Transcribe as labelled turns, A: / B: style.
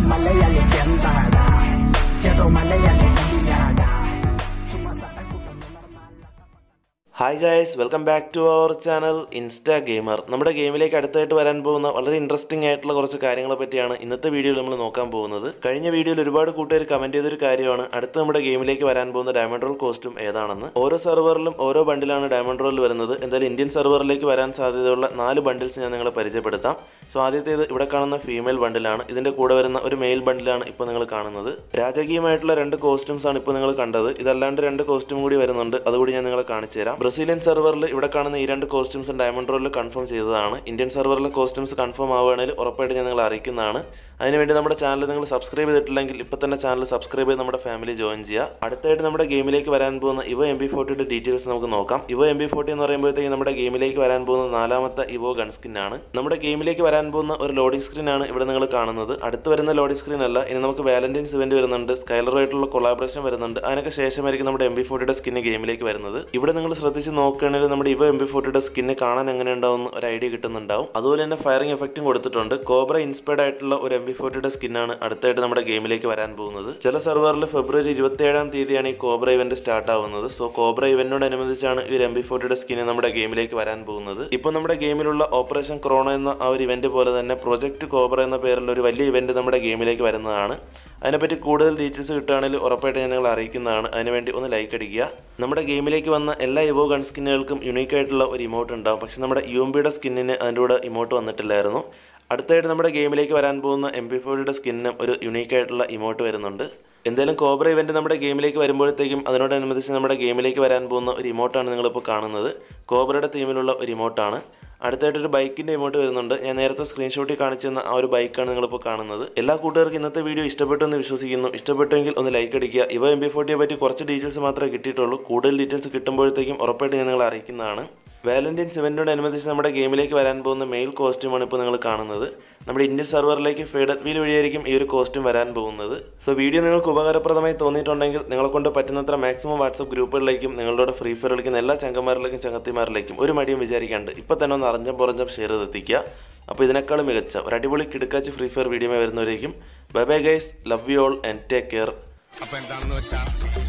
A: മലയാളിക്ക് എന്താടാ ഏതോ മലയാളി കവിയാടാ ചുമ്മാ സട്ടം കൂട്ടുന്നു Nirmala
B: hi guys welcome back to our channel insta gamer നമ്മുടെ ഗെയിമിലേക്ക് അടുത്തായിട്ട് വരാൻ പോകുന്ന വളരെ ഇൻട്രസ്റ്റിംഗ് ആയിട്ടുള്ള കുറച്ച് കാര്യങ്ങളെ പറ്റിയാണ് ഇന്നത്തെ വീഡിയോയിൽ നമ്മൾ നോക്കാൻ പോകുന്നത് കഴിഞ്ഞ വീഡിയോയിൽ ഒരുപാട് കൂട്ടുകാർ കമന്റ് ചെയ്തൊരു കാര്യമാണ് അടുത്ത നമ്മുടെ ഗെയിമിലേക്ക് വരാൻ പോകുന്ന ഡയമണ്ട് റോൾ കോസ്റ്റ്യൂം ഏതാണെന്ന് ഓരോ സെർവറിലും ഓരോ ബണ്ടിലാണ് ഡയമണ്ട് റോൾ വരുന്നത് എന്തായാലും ഇന്ത്യൻ സെർവറിലേക്ക് വരാൻ സാധ്യതയുള്ള നാല് ബണ്ടിൽസ് ഞാൻ നിങ്ങളെ പരിചയപ്പെടുത്താം സോ ആദ്യത്തേത് ഇവിടെ കാണുന്ന ഫീമെയിൽ ബണ്ടിലാണ് ഇതിന്റെ കൂടെ വരുന്ന ഒരു മെയിൽ ബണ്ടിലാണ് ഇപ്പോൾ നിങ്ങൾ കാണുന്നത് രാജകീയമായിട്ടുള്ള രണ്ട് കോസ്റ്റ്യൂംസ് ആണ് ഇപ്പോൾ നിങ്ങൾ കണ്ടത് ഇതല്ലാണ്ട് രണ്ട് കോസ്റ്റ്യൂം കൂടി വരുന്നുണ്ട് അതുകൂടി ഞാൻ നിങ്ങളെ കാണിച്ചു തരാം ബ്രസീലിയൻ സെർവറിൽ ഇവിടെ കാണുന്ന ഈ രണ്ട് കോസ്റ്റ്യൂംസ് ഡയമണ്ട് റോളിൽ കൺഫേം ചെയ്തതാണ് ഇന്ത്യൻ സെർവറിലെ കോസ്റ്റ്യൂംസ് കൺഫേം ആവുകയാണെങ്കിൽ ഉറപ്പായിട്ട് ഞാൻ നിങ്ങളെ അറിയിക്കുന്നതാണ് അതിനുവേണ്ടി നമ്മുടെ ചാനൽ നിങ്ങൾ സബ്സ്ക്രൈബ് ചെയ്തിട്ടില്ലെങ്കിൽ ഇപ്പോൾ തന്നെ ചാനൽ സബ്സ്ക്രൈബ് ചെയ്ത് നമ്മുടെ ഫാമിലി ജോയിൻ ചെയ്യുക അടുത്തായിട്ട് നമ്മുടെ ഗെയിമിലേക്ക് വരാൻ പോകുന്ന ഇവോ എം ബി ഫോർട്ടിയുടെ ഡീറ്റെയിൽസ് നമുക്ക് നോക്കാം ഇവോ എം ബി ഫോർട്ടി എന്ന് പറയുമ്പോഴത്തേക്ക് നമ്മുടെ ഗെയിമിലേക്ക് വരാൻ പോകുന്ന നാലാമത്തെ ഇവോ ഗൺ സ്കിൻ ആണ് നമ്മുടെ ഗെയിമിലേക്ക് വരാൻ പോകുന്ന ഒരു ലോഡിംഗ് സ്ക്രീൻ ആണ് ഇവിടെ നിങ്ങൾ കാണുന്നത് അടുത്ത് വരുന്ന ലോഡിംഗ് സ്ക്രീൻ അല്ല ഇനി നമുക്ക് വാലന്റൈൻസ് ഇവന്റ് വരുന്നുണ്ട് സ്കൈലറുമായിട്ടുള്ള കൊളാബറേഷൻ വരുന്നുണ്ട് അതിനൊക്കെ ശേഷമായിരിക്കും നമ്മുടെ എം ബി ഫോർട്ടിയുടെ സ്കിന്ന് ഗെയിമിലേക്ക് വരുന്നത് ഇവിടെ നിങ്ങൾ ശ്രദ്ധിച്ച് നോക്കുകയാണെങ്കിൽ നമ്മുടെ ഇവോ എം ബി ഫോർട്ടിയുടെ സ്കിന്ന് കാണാൻ എങ്ങനെ ഉണ്ടാവും ഒരു ഐഡിയ കിട്ടുന്നുണ്ടാവും അതുപോലെ തന്നെ ഫയറിംഗ് എഫക്റ്റും കൊടുത്തിട്ടുണ്ട് കോബ്ര ഇൻസ്പയർഡ് ആയിട്ടുള്ള ഒരു എം ബി ഫോർട്ടിയുടെ സ്കിന്നാണ് അടുത്തായിട്ട് നമ്മുടെ ഗെയിമിലേക്ക് വരാൻ പോകുന്നത് ചില സെർവറിൽ ഫെബ്രുവരി ഇരുപത്തി ഏഴാം തീയതിയാണ് ഈ കോബ്ര ഇവന്റ് സ്റ്റാർട്ട് ആവുന്നത് സോ കോബ്ര ഇവന്റിനോടനുബന്ധിച്ചാണ് ഈ ഒരു എം ബി ഫോർട്ടിയുടെ സ്കിന്ന് നമ്മുടെ ഗെയിമിലേക്ക് വരാൻ പോകുന്നത് ഇപ്പോൾ നമ്മുടെ ഗെയിമിലുള്ള ഓപ്പറേഷൻ ക്രോണ എന്ന ആ ഒരു ഇവന്റ് പോലെ തന്നെ പ്രൊജക്ട് കോബ്ര എന്ന പേരിലുള്ള ഒരു വലിയ ഇവന്റ് നമ്മുടെ ഗെയിമിലേക്ക് വരുന്നതാണ് അതിനെപ്പറ്റി കൂടുതൽ ഡീറ്റെയിൽസ് കിട്ടുകയാണെങ്കിൽ ഉറപ്പായിട്ട് ഞാൻ നിങ്ങളെ അറിയിക്കുന്നതാണ് അതിനുവേണ്ടി ഒന്ന് ലൈക്ക് അടിക്കുക നമ്മുടെ ഗെയിമിലേക്ക് വന്ന എല്ലാ ഇവോ ഗൺ സ്കിന്നുകൾക്കും യുണീക്ക് ആയിട്ടുള്ള ഒരു ഇമോട്ട് ഉണ്ടാവും പക്ഷെ നമ്മുടെ യു എം ബിയുടെ സ്കിന്നിന് അതിൻ്റെ കൂടെ ഇമോട്ട് വന്നിട്ടില്ലായിരുന്നു അടുത്തായിട്ട് നമ്മുടെ ഗെയിമിലേക്ക് വരാൻ പോകുന്ന എം പി ഫോറിയുടെ സ്കിന്നും ഒരു യുണീക്ക് ആയിട്ടുള്ള ഇമോട്ട് വരുന്നുണ്ട് എന്തായാലും കോബ്ര ഇവന്റ് നമ്മുടെ ഗെയിമിലേക്ക് വരുമ്പോഴത്തേക്കും അതിനോടനുബന്ധിച്ച് നമ്മുടെ ഗെയിമിലേക്ക് വരാൻ പോകുന്ന ഒരു ഇമോട്ടാണ് നിങ്ങളിപ്പോൾ കാണുന്നത് കോബ്രയുടെ തീമിലുള്ള ഒരു ഇമോട്ടാണ് അടുത്തായിട്ടൊരു ബൈക്കിന്റെ ഇമോട്ട് വരുന്നുണ്ട് ഞാൻ നേരത്തെ സ്ക്രീൻഷോട്ടിൽ കാണിച്ചെന്ന ആ ഒരു ബൈക്കാണ് നിങ്ങളിപ്പോൾ കാണുന്നത് എല്ലാ കൂട്ടുകാർക്കും ഇന്നത്തെ വീഡിയോ ഇഷ്ടപ്പെട്ടു എന്ന് വിശ്വസിക്കുന്നു ഇഷ്ടപ്പെട്ടെങ്കിൽ ഒന്ന് ലൈക്ക് അടിക്കുക ഇവ എം ബി ഫോർട്ടിയെ പറ്റി കുറച്ച് ഡീറ്റെയിൽസ് മാത്രമേ കിട്ടിയിട്ടുള്ളൂ കൂടുതൽ ഡീറ്റെയിൽസ് കിട്ടുമ്പോഴത്തേക്കും ഉറപ്പായിട്ട് ഞാൻ നിങ്ങളെ അറിയിക്കുന്നതാണ് വാലന്റൈൻസ് ഇവന്റിനോടനുബന്ധിച്ച് നമ്മുടെ ഗെയിമിലേക്ക് വരാൻ പോകുന്ന മെയിൽ കോസ്റ്റ്യൂമാണ് ഇപ്പോൾ നിങ്ങൾ കാണുന്നത് നമ്മുടെ ഇന്ത്യൻ സെർവറിലേക്ക് ഫേഡഡ് വീൽ വഴിയായിരിക്കും ഈ ഒരു കോസ്റ്റ്യൂം വരാൻ പോകുന്നത് സോ വീഡിയോ നിങ്ങൾക്ക് ഉപകാരപ്രദമായി തോന്നിയിട്ടുണ്ടെങ്കിൽ നിങ്ങളെ കൊണ്ട് പറ്റുന്നത്ര മാക്സിമം വാട്സപ്പ് ഗ്രൂപ്പുകളിലേക്കും നിങ്ങളുടെ ഫ്രീ ഫയർ കളിക്കുന്ന എല്ലാ ചങ്കന്മാരിലേക്കും ചങ്ങത്തിമാരിലേക്കും ഒരു മടിയും വിചാരിക്കാണ്ട് ഇപ്പോൾ തന്നെ ഒന്ന് അറിഞ്ഞം പുറഞ്ഞം ഷെയർ ചെയ്തെത്തിക്കുക അപ്പോൾ ഇതിനേക്കാളും മികച്ച ഒരു അടിപൊളി കിടക്കാച്ച് ഫ്രീ ഫയർ വീഡിയോ വരുന്നവരേക്കും bye bye guys love you all and take care
C: അപ്പൊ എന്താണെന്ന് വെച്ചാൽ